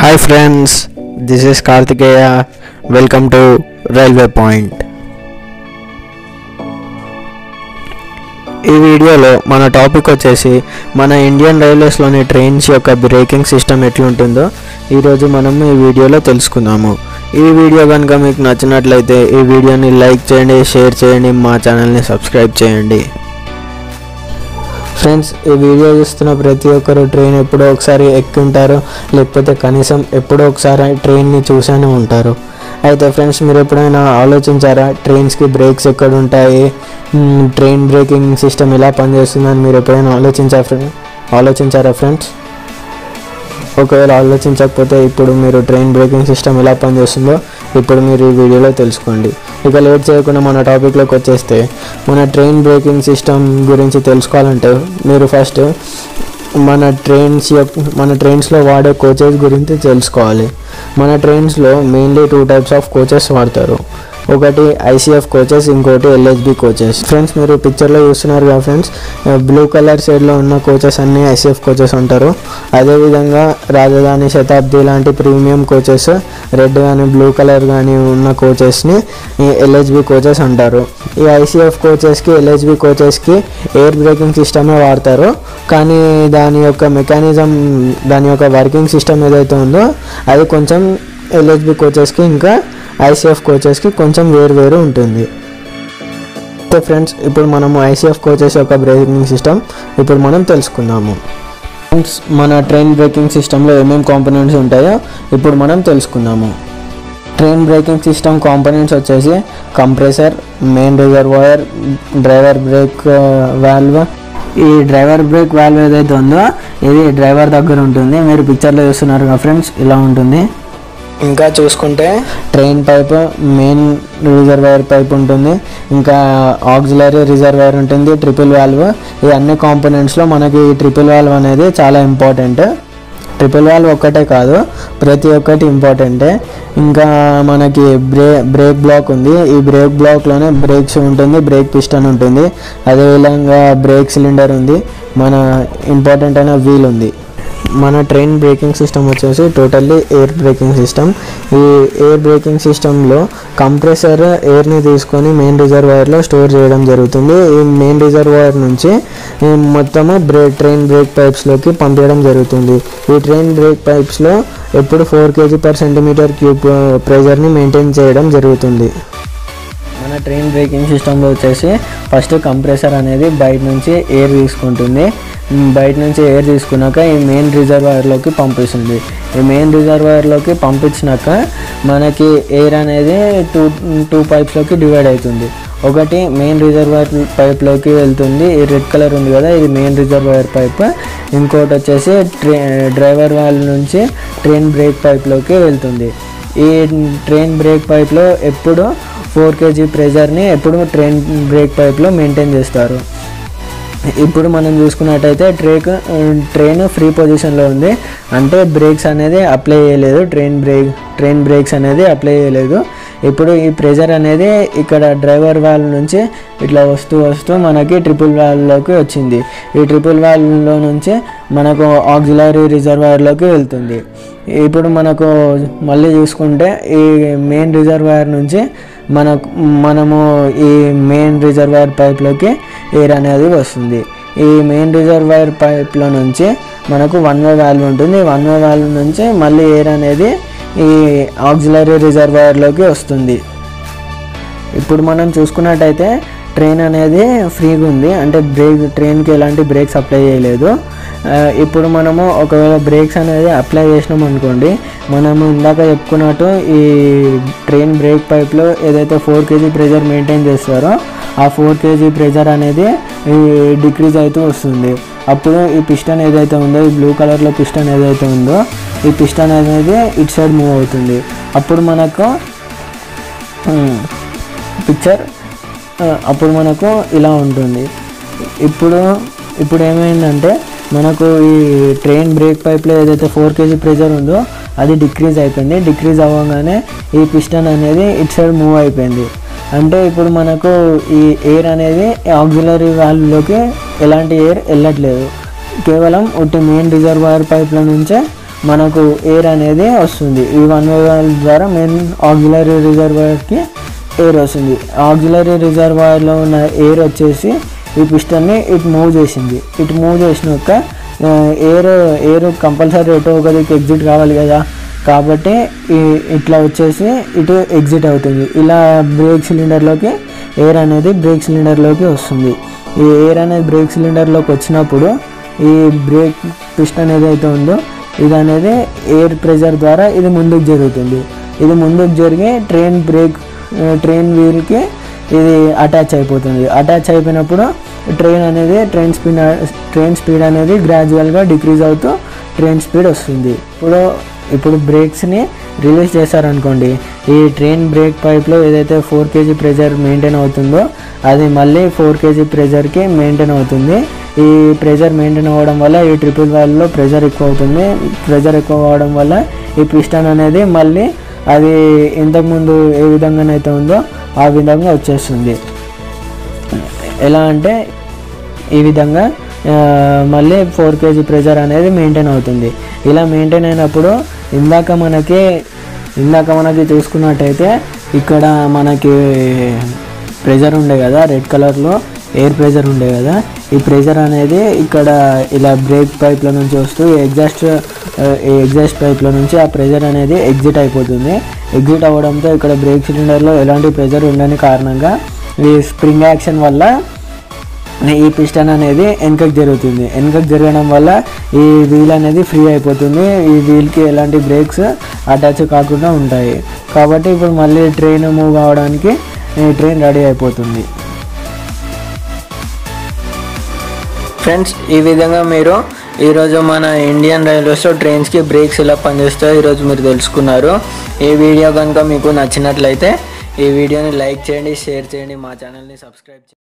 hi friends this is Karthikeya welcome to railway point ఈ వీడియోలో మన టాపిక్ వచ్చేసి మన ఇండియన్ రైల్వేస్లోని ట్రైన్స్ యొక్క బ్రేకింగ్ సిస్టమ్ ఎట్లుంటుందో ఈరోజు మనం ఈ వీడియోలో తెలుసుకుందాము ఈ వీడియో కనుక మీకు నచ్చినట్లయితే ఈ వీడియోని లైక్ చేయండి షేర్ చేయండి మా ఛానల్ని సబ్స్క్రైబ్ చేయండి ఫ్రెండ్స్ ఈ వీడియో చూస్తున్న ప్రతి ఒక్కరు ట్రైన్ ఎప్పుడో ఒకసారి ఎక్కి ఉంటారు లేకపోతే కనీసం ఎప్పుడో ఒకసారి ట్రైన్ని చూసానే ఉంటారు అయితే ఫ్రెండ్స్ మీరు ఎప్పుడైనా ఆలోచించారా ట్రైన్స్కి బ్రేక్స్ ఎక్కడ ఉంటాయి మ్మ్, ట్రైన్ బ్రేకింగ్ సిస్టమ్ ఎలా పనిచేస్తుందని మీరు ఎప్పుడైనా ఆలోచించారా ఫ్రెండ్ ఆలోచించారా ఫ్రెండ్స్ ఒకవేళ ఆలోచించకపోతే ఇప్పుడు మీరు ట్రైన్ బ్రేకింగ్ సిస్టమ్ ఎలా పనిచేస్తుందో ఇప్పుడు మీరు ఈ వీడియోలో తెలుసుకోండి ఇక లేట్ చేయకుండా మన టాపిక్లోకి వచ్చేస్తే మన ట్రైన్ బ్రేకింగ్ సిస్టమ్ గురించి తెలుసుకోవాలంటే మీరు ఫస్ట్ మన ట్రైన్స్ యొక్క మన ట్రైన్స్లో వాడే కోచెస్ గురించి తెలుసుకోవాలి మన ట్రైన్స్లో mainly two types of coaches వాడతారు ఒకటి ఐసీఎఫ్ కోచెస్ ఇంకోటి ఎల్హెచ్బి కోచెస్ ఫ్రెండ్స్ మీరు పిక్చర్లో చూస్తున్నారు కదా ఫ్రెండ్స్ బ్లూ కలర్ షేడ్లో ఉన్న కోచెస్ అన్ని ఐసీఎఫ్ కోచెస్ అంటారు అదేవిధంగా రాజధాని శతాబ్ది లాంటి ప్రీమియం కోచెస్ రెడ్ కానీ బ్లూ కలర్ కానీ ఉన్న కోచెస్ని ఎల్హెచ్బి కోచెస్ అంటారు ఈ ఐసీఎఫ్ కోచెస్కి ఎల్హెచ్బి కోచెస్కి ఎయిర్ బ్రేకింగ్ సిస్టమే వాడతారు కానీ దాని యొక్క మెకానిజం దాని యొక్క వర్కింగ్ సిస్టమ్ ఏదైతే ఉందో అది కొంచెం ఎల్హెచ్బి కోచెస్కి ఇంకా ఐసీఎఫ్ కోచెస్కి కొంచెం వేరు వేరు ఉంటుంది ఓకే ఫ్రెండ్స్ ఇప్పుడు మనము ఐసీఎఫ్ కోచెస్ యొక్క బ్రేకింగ్ సిస్టమ్ ఇప్పుడు మనం తెలుసుకుందాము ఫ్రెండ్స్ మన ట్రైన్ బ్రేకింగ్ సిస్టంలో ఏమేమి కాంపోనెంట్స్ ఉంటాయో ఇప్పుడు మనం తెలుసుకుందాము ట్రైన్ బ్రేకింగ్ సిస్టమ్ కాంపోనెంట్స్ వచ్చేసి compressor main reservoir driver brake valve ఈ డ్రైవర్ బ్రేక్ వాల్వ్ ఏదైతే ఉందో ఇది డ్రైవర్ దగ్గర ఉంటుంది మీరు పిక్చర్లో చూస్తున్నారు కదా ఫ్రెండ్స్ ఇలా ఉంటుంది ఇంకా చూసుకుంటే train pipe main reservoir pipe ఉంటుంది ఇంకా ఆక్సిలరీ రిజర్వాయర్ ఉంటుంది ట్రిపుల్ వాల్వ్ ఈ అన్ని కాంపోనెంట్స్లో మనకి ఈ ట్రిపుల్ వాల్వ్ అనేది చాలా ఇంపార్టెంట్ ట్రిపుల్ వాల్వ్ ఒక్కటే కాదు ప్రతి ఒక్కటి ఇంపార్టెంటే ఇంకా మనకి బ్రే బ్రేక్ బ్లాక్ ఉంది ఈ బ్రేక్ బ్లాక్లోనే బ్రేక్స్ ఉంటుంది బ్రేక్ పిస్టన్ ఉంటుంది అదేవిధంగా బ్రేక్ సిలిండర్ ఉంది మన ఇంపార్టెంట్ అయిన వీల్ ఉంది మన ట్రైన్ బ్రేకింగ్ సిస్టమ్ వచ్చేసి టోటల్లీ ఎయిర్ బ్రేకింగ్ సిస్టమ్ ఈ ఎయిర్ బ్రేకింగ్ సిస్టంలో కంప్రెసర్ ఎయిర్ని తీసుకొని మెయిన్ రిజర్వాయర్లో స్టోర్ చేయడం జరుగుతుంది ఈ మెయిన్ రిజర్వాయర్ నుంచి ఈ మొత్తము బ్రే ట్రైన్ బ్రేక్ పైప్స్లోకి పంపించడం జరుగుతుంది ఈ ట్రైన్ బ్రేక్ పైప్స్లో ఎప్పుడు four KG per centimetre cube ప్రెజర్ని మెయింటైన్ చేయడం జరుగుతుంది మన ట్రైన్ బ్రేకింగ్ సిస్టంలో వచ్చేసి ఫస్ట్ కంప్రెసర్ అనేది బయట నుంచి ఎయిర్ తీసుకుంటుంది మ్, బయట నుంచి ఎయిర్ తీసుకున్నాక ఈ మెయిన్ రిజర్వాయర్లోకి పంపిస్తుంది ఈ మెయిన్ రిజర్వాయర్లోకి పంపించినాక మనకి ఎయిర్ అనేది టూ టూ పైప్స్లోకి డివైడ్ అవుతుంది ఒకటి మెయిన్ రిజర్వాయర్ పైప్లోకి వెళ్తుంది ఈ రెడ్ కలర్ ఉంది కదా ఇది మెయిన్ రిజర్వాయర్ పైప్ ఇంకోటి వచ్చేసి ట్రే డ్రైవర్ వాల్ నుంచి ట్రైన్ బ్రేక్ పైప్లోకి వెళ్తుంది ఈ ట్రైన్ బ్రేక్ పైప్లో ఎప్పుడు ఫోర్ కేజీ ప్రెజర్ని ఎప్పుడు ట్రైన్ బ్రేక్ పైప్లో మెయింటైన్ చేస్తారు ఇప్పుడు మనం చూసుకున్నట్టయితే ట్రేక్ ట్రైన్ ఫ్రీ పొజిషన్లో ఉంది అంటే బ్రేక్స్ అనేది అప్లై చేయలేదు ట్రైన్ బ్రేక్ ట్రైన్ బ్రేక్స్ అనేది అప్లై చేయలేదు ఇప్పుడు ఈ ప్రెజర్ అనేది ఇక్కడ డ్రైవర్ వాల్ నుంచి ఇట్లా వస్తూ వస్తూ మనకి ట్రిపుల్ వాల్లోకి వచ్చింది ఈ ట్రిపుల్ వాల్లో నుంచి మనకు ఆక్సిలరీ రిజర్వాయర్లోకి వెళ్తుంది ఇప్పుడు మనకు మళ్ళీ చూసుకుంటే ఈ మెయిన్ రిజర్వాయర్ నుంచి మనకు మనము ఈ మెయిన్ రిజర్వాయర్ పైప్లోకి ఎయిర్ అనేది వస్తుంది ఈ మెయిన్ రిజర్వాయర్ పైప్లో నుంచి మనకు వన్ వే వాల్వ్ ఉంటుంది వన్ వే వాల్వ్ నుంచి మళ్ళీ ఎయిర్ అనేది ఈ ఆక్సిలరీ రిజర్వాయర్లోకి వస్తుంది ఇప్పుడు మనం చూసుకున్నట్టయితే ట్రైన్ అనేది ఫ్రీగా ఉంది అంటే బ్రేక్ ట్రైన్కి ఎలాంటి బ్రేక్స్ అప్లై చేయలేదు ఆ, ఇప్పుడు మనము ఒకవేళ బ్రేక్స్ అనేది అప్లై చేసినాం అనుకోండి మనము ఇందాక చెప్పుకున్నట్టు ఈ ట్రైన్ బ్రేక్ పైప్లో ఏదైతే ఫోర్ కేజీ ప్రెజర్ మెయింటైన్ చేస్తారో ఆ ఫోర్ కేజీ ప్రెజర్ అనేది డిక్రీజ్ అవుతూ వస్తుంది అప్పుడు ఈ పిస్టన్ ఏదైతే ఉందో ఈ బ్లూ కలర్లో పిస్టన్ ఏదైతే ఉందో ఈ పిస్టన్ అనేది ఇటు సైడ్ మూవ్ అవుతుంది అప్పుడు మనకు పిక్చర్ అప్పుడు మనకు ఇలా ఉంటుంది ఇప్పుడు ఇప్పుడు ఏమైందంటే మనకు ఈ ట్రైన్ బ్రేక్ పైప్లో ఏదైతే ఫోర్ కేజీ ప్రెజర్ ఉందో అది డిక్రీజ్ అయిపోయింది డిక్రీజ్ అవ్వగానే ఈ పిస్టన్ అనేది ఇటు సైడ్ మూవ్ అయిపోయింది అంటే ఇప్పుడు మనకు ఈ ఎయిర్ అనేది ఆక్సిలరీ వాల్వ్లోకి ఎలాంటి ఎయిర్ వెళ్ళట్లేదు కేవలం ఒకటి మెయిన్ రిజర్వాయర్ పైప్ల నుంచే మనకు ఎయిర్ అనేది వస్తుంది ఈ వన్ వే వాల్వ్ ద్వారా మెయిన్ ఆక్సిలరీ రిజర్వాయర్కి ఎయిర్ వస్తుంది ఆక్సిలరీ రిజర్వాయర్లో ఉన్న ఎయిర్ వచ్చేసి ఈ పిస్టన్ని ఇటు మూవ్ చేసింది ఇటు మూవ్ చేసినాక ఎయిర్ ఎయిర్ కంపల్సరీ ఎటో ఒక దిక్కు ఎగ్జిట్ కావాలి కదా కాబట్టి ఈ ఇట్లా వచ్చేసి ఇటు ఎగ్జిట్ అవుతుంది ఇలా బ్రేక్ సిలిండర్లోకి ఎయిర్ అనేది బ్రేక్ సిలిండర్లోకి వస్తుంది ఈ ఎయిర్ అనేది బ్రేక్ సిలిండర్లోకి వచ్చినప్పుడు ఈ బ్రేక్ పిస్టన్ ఏదైతే ఉందో ఇది అనేది ఎయిర్ ప్రెషర్ ద్వారా ఇది ముందుకు జరుగుతుంది ఇది ముందుకు జరిగి ట్రైన్ బ్రేక్ ట్రైన్ వీల్కి ఇది అటాచ్ అయిపోతుంది అటాచ్ అయిపోయినప్పుడు ట్రైన్ అనేది ట్రైన్ స్పీడ్ ట్రైన్ స్పీడ్ అనేది గ్రాడ్యువల్గా డిక్రీజ్ అవుతూ ట్రైన్ స్పీడ్ వస్తుంది ఇప్పుడు ఇప్పుడు బ్రేక్స్ని రిలీజ్ చేశారనుకోండి ఈ ట్రైన్ బ్రేక్ పైప్లో ఏదైతే ఫోర్ కేజీ ప్రెజర్ మెయింటైన్ అవుతుందో అది మళ్ళీ ఫోర్ కేజీ ప్రెజర్కి మెయింటైన్ అవుతుంది ఈ ప్రెజర్ మెయింటైన్ అవ్వడం వల్ల ఈ ట్రిపుల్ వాల్వ్లో ప్రెజర్ ఎక్కువ అవుతుంది ప్రెజర్ ఎక్కువ అవడం వల్ల ఈ పిస్టన్ అనేది మళ్ళీ అది ఇంతకుముందు ఏ విధంగానైతే ఉందో ఆ విధంగా వచ్చేస్తుంది ఎలా అంటే ఈ విధంగా ఆ, మళ్ళీ ఫోర్ కేజీ ప్రెషర్ అనేది మెయింటైన్ అవుతుంది ఇలా మెయింటైన్ అయినప్పుడు ఇందాక మనకి ఇందాక మనకి చూసుకున్నట్టయితే ఇక్కడ మనకి ప్రెషర్ ఉండే కదా రెడ్ కలర్లో ఎయిర్ ప్రెషర్ ఉండే కదా ఈ ప్రెషర్ అనేది ఇక్కడ ఇలా బ్రేక్ పైప్ల నుంచి వస్తూ ఈ ఎగ్జాస్ట్ ఆ, ఈ ఎగ్జాస్ట్ పైప్ల నుంచి ఆ ప్రెషర్ అనేది ఎగ్జిట్ అయిపోతుంది ఎగ్జిట్ అవ్వడంతో ఇక్కడ బ్రేక్ సిలిండర్లో ఎలాంటి ప్రెషర్ ఉండని కారణంగా ఈ స్ప్రింగ్ యాక్షన్ వల్ల ఈ పిస్టన్ అనేది వెనకకు జరుగుతుంది వెనకకు జరగడం వల్ల ఈ వీల్ అనేది ఫ్రీ అయిపోతుంది ఈ వీల్కి ఎలాంటి బ్రేక్స్ అటాచ్ కాకుండా ఉంటాయి కాబట్టి ఇప్పుడు మళ్ళీ ట్రైన్ మూవ్ కావడానికి ఈ ట్రైన్ రెడీ అయిపోతుంది ఫ్రెండ్స్ ఈ విధంగా మీరు ఈరోజు మన ఇండియన్ రైల్వేస్లో ట్రైన్స్కి బ్రేక్స్ ఎలా పనిచేస్తాయో ఈరోజు మీరు తెలుసుకున్నారు ఈ వీడియో కనుక మీకు నచ్చినట్లయితే ఈ వీడియోని లైక్ చేయండి షేర్ చేయండి మా ఛానల్ని సబ్స్క్రైబ్ చేయండి